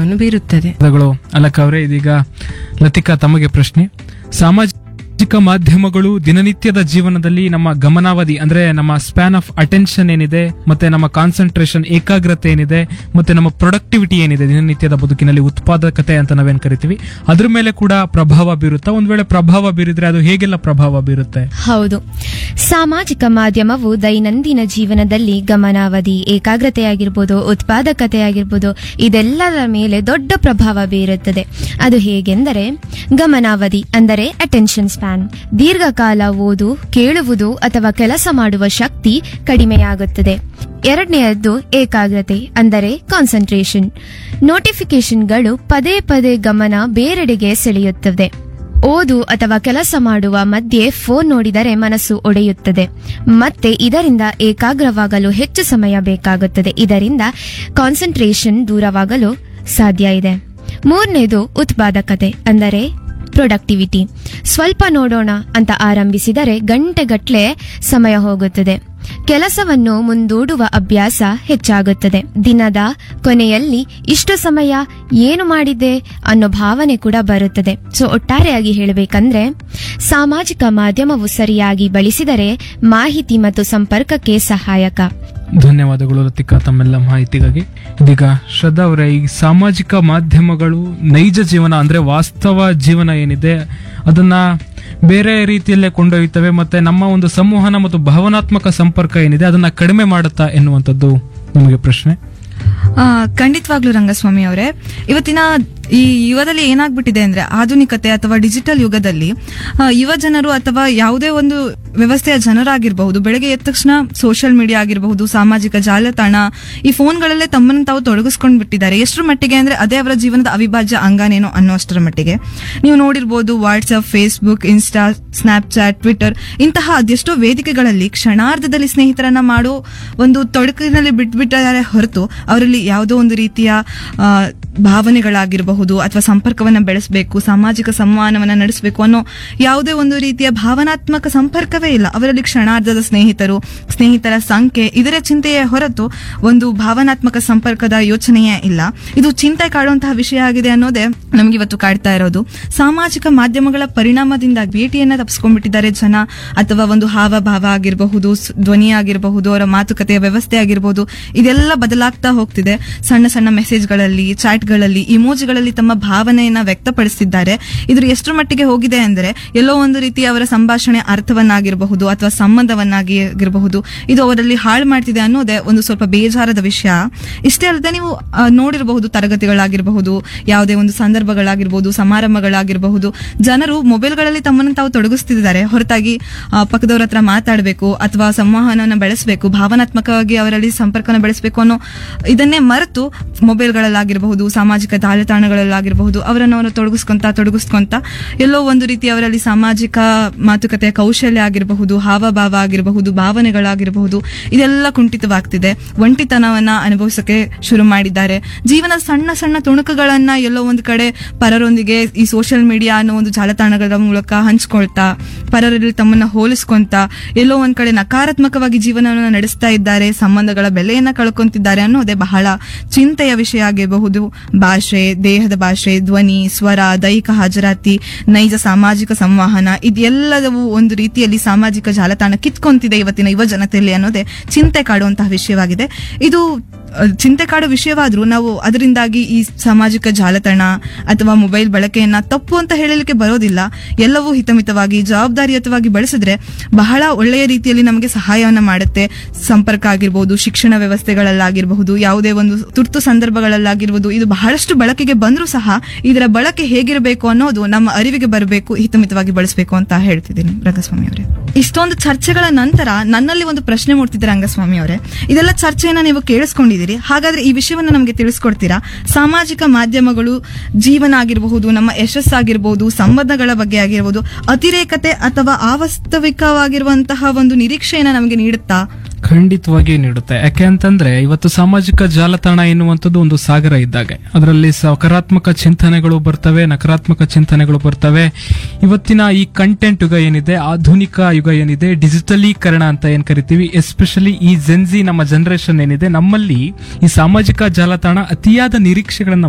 ಪ್ರಭಾವವನ್ನು ಬೀರುತ್ತದೆ ಪದಗಳು ಅಲಕ ಅವರೇ ಇದೀಗ ಲತಿಕಾ ತಮಗೆ ಪ್ರಶ್ನೆ ಸಾಮಾಜಿಕ ಮಾಧ್ಯಮಗಳು ದಿನನಿತ್ಯದ ಜೀವನದಲ್ಲಿ ನಮ್ಮ ಗಮನಾವಧಿ ಅಂದ್ರೆ ನಮ್ಮ ಸ್ಪ್ಯಾನ್ ಆಫ್ ಅಟೆನ್ಷನ್ ಏನಿದೆ ಮತ್ತೆ ನಮ್ಮ ಕಾನ್ಸಂಟ್ರೇಷನ್ ಏಕಾಗ್ರತೆ ಏನಿದೆ ಮತ್ತೆ ನಮ್ಮ ಪ್ರೊಡಕ್ಟಿವಿಟಿ ಏನಿದೆ ದಿನನಿತ್ಯದ ಬದುಕಿನಲ್ಲಿ ಉತ್ಪಾದಕತೆ ಅಂತ ನಾವೇನ್ ಕರಿತೀವಿ ಅದ್ರ ಮೇಲೆ ಕೂಡ ಪ್ರಭಾವ ಬೀರುತ್ತಾ ಒಂದ್ ವೇಳೆ ಪ್ರಭಾವ ಬೀರಿದ್ರೆ ಅದು ಹೇಗೆಲ್ಲ ಪ್ರಭಾವ ಬೀರುತ್ತೆ ಹೌದು ಸಾಮಾಜಿಕ ಮಾಧ್ಯಮವು ದೈನಂದಿನ ಜೀವನದಲ್ಲಿ ಗಮನಾವಧಿ ಏಕಾಗ್ರತೆಯಾಗಿರ್ಬೋದು ಉತ್ಪಾದಕತೆಯಾಗಿರ್ಬೋದು ಇದೆಲ್ಲದರ ಮೇಲೆ ದೊಡ್ಡ ಪ್ರಭಾವ ಬೀರುತ್ತದೆ ಅದು ಹೇಗೆಂದರೆ ಗಮನಾವಧಿ ಅಂದರೆ ಅಟೆನ್ಷನ್ ಸ್ಪ್ಯಾನ್ ದೀರ್ಘಕಾಲ ಓದು ಕೇಳುವುದು ಅಥವಾ ಕೆಲಸ ಮಾಡುವ ಶಕ್ತಿ ಕಡಿಮೆಯಾಗುತ್ತದೆ ಎರಡನೆಯದ್ದು ಏಕಾಗ್ರತೆ ಅಂದರೆ ಕಾನ್ಸಂಟ್ರೇಷನ್ ನೋಟಿಫಿಕೇಶನ್ಗಳು ಪದೇ ಪದೇ ಗಮನ ಬೇರೆಡೆಗೆ ಸೆಳೆಯುತ್ತದೆ ಓದು ಅಥವಾ ಕೆಲಸ ಮಾಡುವ ಮಧ್ಯೆ ಫೋನ್ ನೋಡಿದರೆ ಮನಸ್ಸು ಒಡೆಯುತ್ತದೆ ಮತ್ತೆ ಇದರಿಂದ ಏಕಾಗ್ರವಾಗಲು ಹೆಚ್ಚು ಸಮಯ ಬೇಕಾಗುತ್ತದೆ ಇದರಿಂದ ಕಾನ್ಸಂಟ್ರೇಷನ್ ದೂರವಾಗಲು ಸಾಧ್ಯ ಇದೆ ಮೂರನೇದು ಉತ್ಪಾದಕತೆ ಅಂದರೆ ಪ್ರೊಡಕ್ಟಿವಿಟಿ ಸ್ವಲ್ಪ ನೋಡೋಣ ಅಂತ ಆರಂಭಿಸಿದರೆ ಗಂಟೆಗಟ್ಲೆ ಸಮಯ ಹೋಗುತ್ತದೆ ಕೆಲಸವನ್ನು ಮುಂದೂಡುವ ಅಭ್ಯಾಸ ಹೆಚ್ಚಾಗುತ್ತದೆ ದಿನದ ಕೊನೆಯಲ್ಲಿ ಇಷ್ಟು ಸಮಯ ಏನು ಮಾಡಿದೆ ಅನ್ನೋ ಭಾವನೆ ಕೂಡ ಬರುತ್ತದೆ ಸೊ ಒಟ್ಟಾರೆಯಾಗಿ ಹೇಳಬೇಕಂದ್ರೆ ಸಾಮಾಜಿಕ ಮಾಧ್ಯಮವು ಸರಿಯಾಗಿ ಬಳಸಿದರೆ ಮಾಹಿತಿ ಮತ್ತು ಸಂಪರ್ಕಕ್ಕೆ ಸಹಾಯಕ ಧನ್ಯವಾದಗಳು ಲತಿಕಾ ತಮ್ಮೆಲ್ಲ ಮಾಹಿತಿಗಾಗಿ ಇದೀಗ ಶ್ರದ್ಧಾ ಅವರೇ ಈ ಸಾಮಾಜಿಕ ಮಾಧ್ಯಮಗಳು ನೈಜ ಜೀವನ ಅಂದ್ರೆ ವಾಸ್ತವ ಜೀವನ ಏನಿದೆ ಅದನ್ನ ಬೇರೆ ರೀತಿಯಲ್ಲೇ ಕೊಂಡೊಯ್ಯುತ್ತವೆ ಮತ್ತೆ ನಮ್ಮ ಒಂದು ಸಂವಹನ ಮತ್ತು ಭಾವನಾತ್ಮಕ ಸಂಪರ್ಕ ಏನಿದೆ ಅದನ್ನ ಕಡಿಮೆ ಮಾಡುತ್ತಾ ಎನ್ನುವಂಥದ್ದು ನಿಮಗೆ ಪ್ರಶ್ನೆ ಆ, ಖಂಡಿತವಾಗ್ಲೂ ರಂಗಸ್ವಾಮಿ ಅವರೇ ಇವತ್ತಿನ ಈ ಯುಗದಲ್ಲಿ ಏನಾಗ್ಬಿಟ್ಟಿದೆ ಅಂದ್ರೆ ಆಧುನಿಕತೆ ಅಥವಾ ಡಿಜಿಟಲ್ ಯುಗದಲ್ಲಿ ಆ, ಯುವ ಜನರು ಅಥವಾ ಯಾವುದೇ ಒಂದು ವ್ಯವಸ್ಥೆಯ ಜನರಾಗಿರಬಹುದು ಬೆಳಗ್ಗೆ ಎದ್ದ ತಕ್ಷಣ ಸೋಷಿಯಲ್ ಮೀಡಿಯಾ ಆಗಿರಬಹುದು ಸಾಮಾಜಿಕ ಜಾಲತಾಣ ಈ ಫೋನ್ಗಳಲ್ಲೇ ತಮ್ಮನ್ನು ತಾವು ತೊಡಗಿಸ್ಕೊಂಡು ಬಿಟ್ಟಿದ್ದಾರೆ ಎಷ್ಟರ ಮಟ್ಟಿಗೆ ಅಂದ್ರೆ ಅದೇ ಅವರ ಜೀವನದ ಅವಿಭಾಜ್ಯ ಅಂಗಾನೇನೋ ಅನ್ನೋ ಅಷ್ಟರ ಮಟ್ಟಿಗೆ ನೀವು ನೋಡಿರ್ಬೋದು WhatsApp Facebook Insta Snapchat Twitter ಇಂತಹ ಅದೆಷ್ಟೋ ವೇದಿಕೆಗಳಲ್ಲಿ ಕ್ಷಣಾರ್ಧದಲ್ಲಿ ಸ್ನೇಹಿತರನ್ನ ಮಾಡೋ ಒಂದು ತೊಡಕಿನಲ್ಲಿ ಬಿಟ್ಬಿಟ್ಟಿದ್ದಾರೆ ಹೊರತು ಅವರಲ್ಲಿ ಯಾವುದೋ ಒಂದು ರೀತಿಯ ಆ, ಭಾವನೆಗಳಾಗಿರಬಹುದು ಅಥವಾ ಸಂಪರ್ಕವನ್ನ ಬೆಳೆಸಬೇಕು ಸಾಮಾಜಿಕ ಸಂವಹನವನ್ನ ನಡೆಸಬೇಕು ಅನ್ನೋ ಯಾವುದೇ ಒಂದು ರೀತಿಯ ಭಾವನಾತ್ಮಕ ಸಂಪರ್ಕವೇ ಇಲ್ಲ ಅವರಲ್ಲಿ ಕ್ಷಣಾರ್ಧದ ಸ್ನೇಹಿತರು ಸ್ನೇಹಿತರ ಸಂಖ್ಯೆ ಇದರ ಚಿಂತೆಯೇ ಹೊರತು ಒಂದು ಭಾವನಾತ್ಮಕ ಸಂಪರ್ಕದ ಯೋಚನೆಯೇ ಇಲ್ಲ ಇದು ಚಿಂತೆ ಕಾಡುವಂತಹ ವಿಷಯ ಆಗಿದೆ ಅನ್ನೋದೇ ನಮ್ಗೆ ಇವತ್ತು ಕಾಡ್ತಾ ಇರೋದು ಸಾಮಾಜಿಕ ಮಾಧ್ಯಮಗಳ ಪರಿಣಾಮದಿಂದ ಭೇಟಿಯನ್ನ ತಪ್ಪಿಸ್ಕೊಂಡ್ಬಿಟ್ಟಿದ್ದಾರೆ ಜನ ಅಥವಾ ಒಂದು ಹಾವಭಾವ ಆಗಿರಬಹುದು ಸ್- ಧ್ವನಿ ಆಗಿರಬಹುದು ಅವರ ಮಾತುಕತೆಯ ವ್ಯವಸ್ಥೆ ಆಗಿರಬಹುದು ಇದೆಲ್ಲ ಬದಲಾಗ್ತಾ ಹೋಗ್ತಿದೆ ಸಣ್ಣ ಸಣ್ಣ ಮೆಸೇಜ್ಗಳಲ್ಲಿ ಚಾಟ್ಗಳಲ್ಲಿ ಇಮೋಜಿಗಳಲ್ಲಿ ತಮ್ಮ ಭಾವನೆಯನ್ನ ವ್ಯಕ್ತಪಡಿಸಿದ್ದಾರೆ ಇದ್ರ ಎಷ್ಟರ ಮಟ್ಟಿಗೆ ಹೋಗಿದೆ ಅಂದ್ರೆ ಎಲ್ಲೋ ಒಂದು ರೀತಿ ಅವರ ಸಂಭಾಷಣೆ ಅರ್ಥವನ್ನಾಗಿರಬಹುದು ಅಥವಾ ಸಂಬಂಧವನ್ನಾಗಿ ಆಗಿರಬಹುದು ಇದು ಅವರಲ್ಲಿ ಹಾಳು ಮಾಡ್ತಿದೆ ಅನ್ನೋದೇ ಒಂದು ಸ್ವಲ್ಪ ಬೇಜಾರದ ವಿಷಯ ಇಷ್ಟೇ ಅಲ್ಲದೆ ನೀವು ಆ, ನೋಡಿರಬಹುದು ತರಗತಿಗಳಾಗಿರಬಹುದು ಯಾವುದೇ ಒಂದು ಸಂದರ್ಭಗಳಾಗಿರಬಹುದು ಸಮಾರಂಭಗಳಾಗಿರಬಹುದು ಜನರು ಮೊಬೈಲ್ಗಳಲ್ಲಿ ತಮ್ಮನ್ನು ತಾವು ತೊಡಗಿಸ್ತಿದ್ದಾರೆ ಹೊರತಾಗಿ ಆ, ಪಕ್ಕದವ್ರ ಹತ್ರ ಮಾತಾಡಬೇಕು ಅಥವಾ ಸಂವಹನವನ್ನು ಬೆಳೆಸಬೇಕು ಭಾವನಾತ್ಮಕವಾಗಿ ಅವರಲ್ಲಿ ಸಂಪರ್ಕನ ಬೆಳೆಸಬೇಕು ಅನ್ನೋ ಇದನ್ನೇ ಮರೆತು ಮೊಬೈಲ್ಗಳಲ್ಲಾಗಿರಬಹುದು ಸಾಮಾಜಿಕ ಜಾಲತಾಣಗಳಲ್ಲಾಗಿರಬಹುದು ಅವರನ್ನು ಅವರು ತೊಡಗಿಸ್ಕೊಂತ ತೊಡಗಿಸ್ಕೊಂತ ಎಲ್ಲೋ ಒಂದು ರೀತಿ ಅವರಲ್ಲಿ ಸಾಮಾಜಿಕ ಮಾತುಕತೆಯ ಕೌಶಲ್ಯ ಆಗಿರಬಹುದು ಹಾವಭಾವ ಆಗಿರಬಹುದು ಭಾವನೆಗಳಾಗಿರಬಹುದು ಇದೆಲ್ಲ ಕುಂಠಿತವಾಗ್ತಿದೆ ಒಂಟಿತನವನ್ನ ಅನುಭವಿಸಕ್ಕೆ ಶುರು ಮಾಡಿದ್ದಾರೆ ಜೀವನ ಸಣ್ಣ ಸಣ್ಣ ತುಣುಕುಗಳನ್ನ ಎಲ್ಲೋ ಒಂದು ಕಡೆ ಪರರೊಂದಿಗೆ ಈ ಸೋಷಿಯಲ್ ಮೀಡಿಯಾ ಅನ್ನೋ ಒಂದು ಜಾಲತಾಣಗಳ ಮೂಲಕ ಹಂಚ್ಕೊಳ್ತಾ ಪರರಲ್ಲಿ ತಮ್ಮನ್ನ ಹೋಲಿಸ್ಕೊಂತ ಎಲ್ಲೋ ಒಂದ್ ಕಡೆ ನಕಾರಾತ್ಮಕವಾಗಿ ಜೀವನವನ್ನು ನಡೆಸ್ತಾ ಇದ್ದಾರೆ ಸಂಬಂಧಗಳ ಬೆಲೆಯನ್ನ ಕಳ್ಕೊಂತಿದ್ದಾರೆ ಅನ್ನೋದೇ ಬಹಳ ಚಿಂತೆಯ ವಿಷಯ ಆಗಿರಬಹುದು ಭಾಷೆ ದೇಹದ ಭಾಷೆ ಧ್ವನಿ ಸ್ವರ ದೈಹಿಕ ಹಾಜರಾತಿ ನೈಜ ಸಾಮಾಜಿಕ ಸಂವಹನ ಇದೆಲ್ಲದವು ಒಂದು ರೀತಿಯಲ್ಲಿ ಸಾಮಾಜಿಕ ಜಾಲತಾಣ ಕಿತ್ಕೊಂತಿದೆ ಇವತ್ತಿನ ಯುವ ಜನತೆಯಲ್ಲಿ ಅನ್ನೋದೇ ಚಿಂತೆ ಕಾಡುವಂತಹ ವಿಷಯವಾಗಿದೆ ಇದು ಅಹ್, ಚಿಂತೆ ಕಾಡೋ ವಿಷಯವಾದ್ರೂ ನಾವು ಅದರಿಂದಾಗಿ ಈ ಸಾಮಾಜಿಕ ಜಾಲತಾಣ ಅಥವಾ ಮೊಬೈಲ್ ಬಳಕೆಯನ್ನ ತಪ್ಪು ಅಂತ ಹೇಳಲಿಕ್ಕೆ ಬರೋದಿಲ್ಲ ಎಲ್ಲವೂ ಹಿತಮಿತವಾಗಿ ಜವಾಬ್ದಾರಿಯುತವಾಗಿ ಬಳಸಿದ್ರೆ ಬಹಳ ಒಳ್ಳೆಯ ರೀತಿಯಲ್ಲಿ ನಮಗೆ ಸಹಾಯವನ್ನ ಮಾಡುತ್ತೆ ಸಂಪರ್ಕ ಆಗಿರ್ಬೋದು ಶಿಕ್ಷಣ ವ್ಯವಸ್ಥೆಗಳಲ್ಲಾಗಿರಬಹುದು ಯಾವುದೇ ಒಂದು ತುರ್ತು ಸಂದರ್ಭಗಳಲ್ಲಾಗಿರ್ಬೋದು ಇದು ಬಹಳಷ್ಟು ಬಳಕೆಗೆ ಬಂದ್ರೂ ಸಹ ಇದರ ಬಳಕೆ ಹೇಗಿರಬೇಕು ಅನ್ನೋದು ನಮ್ಮ ಅರಿವಿಗೆ ಬರಬೇಕು ಹಿತಮಿತವಾಗಿ ಬಳಸಬೇಕು ಅಂತ ಹೇಳ್ತಿದ್ದೀನಿ ರಂಗಸ್ವಾಮಿ ಅವರೇ ಇಷ್ಟೊಂದು ಚರ್ಚೆಗಳ ನಂತರ ನನ್ನಲ್ಲಿ ಒಂದು ಪ್ರಶ್ನೆ ಮೂಡ್ತಿದೆ ರಂಗಸ್ವಾಮಿ ಅವರೇ ಇದೆಲ್ಲ ಚರ್ಚೆಯನ್ನ ನೀವು ಕೇಳಿಸ್ಕೊಂಡಿದ್ದೀರಿ ಹಾಗಾದ್ರೆ ಈ ವಿಷಯವನ್ನ ನಮಗೆ ತಿಳಿಸ್ಕೊಡ್ತೀರಾ ಸಾಮಾಜಿಕ ಮಾಧ್ಯಮಗಳು ಜೀವನ ಆಗಿರಬಹುದು ನಮ್ಮ ಯಶಸ್ಸಾಗಿರ್ಬೋದು ಸಂಬಂಧಗಳ ಬಗ್ಗೆ ಆಗಿರ್ಬೋದು ಅತಿರೇಕತೆ ಅಥವಾ ಅವಾಸ್ತವಿಕವಾಗಿರುವಂತಹ ಒಂದು ನಿರೀಕ್ಷೆಯನ್ನ ನಮಗೆ ನೀಡುತ್ತಾ ಖಂಡಿತವಾಗಿ ನೀಡುತ್ತೆ ಯಾಕೆ ಅಂತಂದ್ರೆ ಇವತ್ತು ಸಾಮಾಜಿಕ ಜಾಲತಾಣ ಎನ್ನುವಂಥದ್ದು ಒಂದು ಸಾಗರ ಇದ್ದಾಗೆ ಅದರಲ್ಲಿ ಸಕಾರಾತ್ಮಕ ಚಿಂತನೆಗಳು ಬರ್ತವೆ ನಕಾರಾತ್ಮಕ ಚಿಂತನೆಗಳು ಬರ್ತವೆ ಇವತ್ತಿನ ಈ ಕಂಟೆಂಟ್ ಯುಗ ಏನಿದೆ ಆಧುನಿಕ ಯುಗ ಏನಿದೆ ಡಿಜಿಟಲೀಕರಣ ಅಂತ ಏನ್ ಕರಿತೀವಿ ಎಸ್ಪೆಷಲಿ ಈ ಜೆನ್ಜಿ ನಮ್ಮ ಜನರೇಷನ್ ಏನಿದೆ ನಮ್ಮಲ್ಲಿ ಈ ಸಾಮಾಜಿಕ ಜಾಲತಾಣ ಅತಿಯಾದ ನಿರೀಕ್ಷೆಗಳನ್ನ